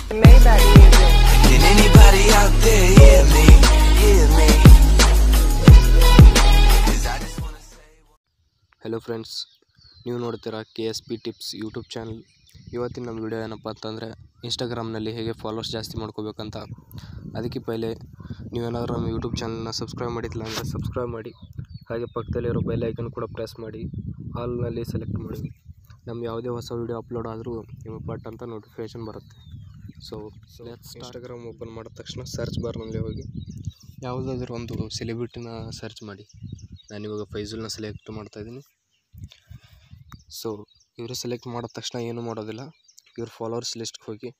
Maybach music. Can anybody out there hear me? Hear me? 'Cause I just wanna say. Hello friends ನೀವು ನೋಡ್ತೀರಾ K S P tips YouTube channel ಇವತ್ತಿನ ನಮ್ಮ video ಏನಪ್ಪ ಅಂತಂದರೆ ಇನ್ಸ್ಟಾಗ್ರಾಮ್ನಲ್ಲಿ ಹೇಗೆ followers ಜಾಸ್ತಿ ಮಾಡ್ಕೋಬೇಕಂತ ಅದಕ್ಕೆ ಪೈಲೆ ನೀವೇನಾದರೂ ನಮ್ಮ ಯೂಟ್ಯೂಬ್ ಚಾನಲ್ನ ಸಬ್ಸ್ಕ್ರೈಬ್ ಮಾಡಿದ್ದಿಲ್ಲ ಅಂದರೆ ಸಬ್ಸ್ಕ್ರೈಬ್ ಮಾಡಿ ಹಾಗೆ ಪಕ್ಕದಲ್ಲಿರೋ ಬೆಲ್ ಐಕನ್ ಕೂಡ ಪ್ರೆಸ್ ಮಾಡಿ ಆಲ್ನಲ್ಲಿ ಸೆಲೆಕ್ಟ್ ಮಾಡಿ ನಮ್ಮ ಯಾವುದೇ ಹೊಸ ವೀಡಿಯೋ ಅಪ್ಲೋಡ್ ಆದರೂ ನಿಮಗೆ ಪಟ್ ಅಂತ ನೋಟಿಫಿಕೇಷನ್ ಬರುತ್ತೆ ಸೊ ಇನ್ಸ್ಟಾಗ್ರಾಮ್ ಓಪನ್ ಮಾಡಿದ ತಕ್ಷಣ ಸರ್ಚ್ ಬಾರ್ನಲ್ಲಿ ಹೋಗಿ ಯಾವುದಾದ್ರೂ ಒಂದು ಸೆಲೆಬ್ರಿಟಿನ ಸರ್ಚ್ ಮಾಡಿ ನಾನಿವಾಗ ಫೈಜುಲ್ನ ಸೆಲೆಕ್ಟ್ ಮಾಡ್ತಾಯಿದ್ದೀನಿ ಸೊ ಇವರು ಸೆಲೆಕ್ಟ್ ಮಾಡಿದ ತಕ್ಷಣ ಏನೂ ಮಾಡೋದಿಲ್ಲ ಇವ್ರ ಫಾಲೋವರ್ಸ್ ಲಿಸ್ಟ್ಗೆ ಹೋಗಿ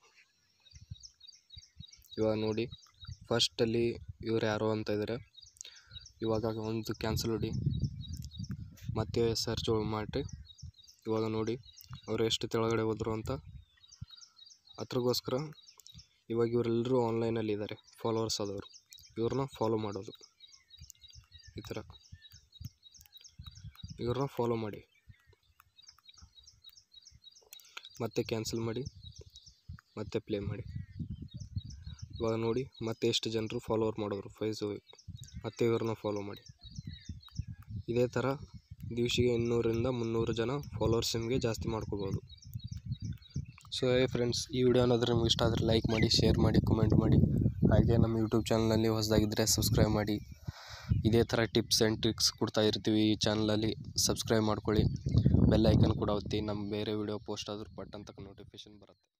ಇವಾಗ ನೋಡಿ ಫಸ್ಟಲ್ಲಿ ಇವ್ರು ಯಾರೋ ಅಂತ ಇದ್ದಾರೆ ಇವಾಗ ಒಂದು ಕ್ಯಾನ್ಸಲ್ ಹೊಡಿ ಮತ್ತೆ ಸರ್ಚ್ ಮಾಡಿರಿ ಇವಾಗ ನೋಡಿ ಅವರು ಎಷ್ಟು ಕೆಳಗಡೆ ಹೋದರು ಅಂತ ಅದ್ರಗೋಸ್ಕರ ಇವಾಗ ಇವರೆಲ್ಲರೂ ಆನ್ಲೈನಲ್ಲಿ ಇದ್ದಾರೆ ಫಾಲೋವರ್ಸ್ ಆದವರು ಇವ್ರನ್ನ ಫಾಲೋ ಮಾಡೋದು ಈ ಥರ ಇವ್ರನ್ನ ಫಾಲೋ ಮಾಡಿ ಮತ್ತೆ ಕ್ಯಾನ್ಸಲ್ ಮಾಡಿ ಮತ್ತೆ ಪ್ಲೇ ಮಾಡಿ ಇವಾಗ ನೋಡಿ ಮತ್ತೆ ಎಷ್ಟು ಜನರು ಫಾಲೋವರ್ ಮಾಡಿದ್ರು ಫೈಸು ಮತ್ತೆ ಇವ್ರನ್ನ ಫಾಲೋ ಮಾಡಿ ಇದೇ ಥರ ದಿವಸಿಗೆ ಇನ್ನೂರಿಂದ ಮುನ್ನೂರು ಜನ ಫಾಲೋವರ್ಸ್ ನಿಮಗೆ ಜಾಸ್ತಿ ಮಾಡ್ಕೋಬೋದು ಸೊ ಹೇ ಫ್ರೆಂಡ್ಸ್ ಈ ವಿಡಿಯೋ ಏನಾದರೂ ನಿಮ್ಗೆ ಇಷ್ಟ ಆದರೆ ಲೈಕ್ ಮಾಡಿ ಶೇರ್ ಮಾಡಿ ಕಮೆಂಟ್ ಮಾಡಿ ಹಾಗೆ ನಮ್ಮ ಯೂಟ್ಯೂಬ್ ಚಾನಲ್ನಲ್ಲಿ ಹೊಸದಾಗಿದ್ದರೆ ಸಬ್ಸ್ಕ್ರೈಬ್ ಮಾಡಿ ಇದೇ ಥರ ಟಿಪ್ಸ್ ಆ್ಯಂಡ್ ಟ್ರಿಕ್ಸ್ ಕೊಡ್ತಾ ಇರ್ತೀವಿ ಈ ಚಾನಲಲ್ಲಿ ಸಬ್ಸ್ಕ್ರೈಬ್ ಮಾಡ್ಕೊಳ್ಳಿ ಬೆಲ್ ಐಕನ್ ಕೂಡ ಒತ್ತಿ ನಮ್ಮ ಬೇರೆ ವಿಡಿಯೋ ಪೋಸ್ಟ್ ಆದರೂ ಪಟ್ ಅಂತ ನೋಟಿಫಿಕೇಶನ್ ಬರುತ್ತೆ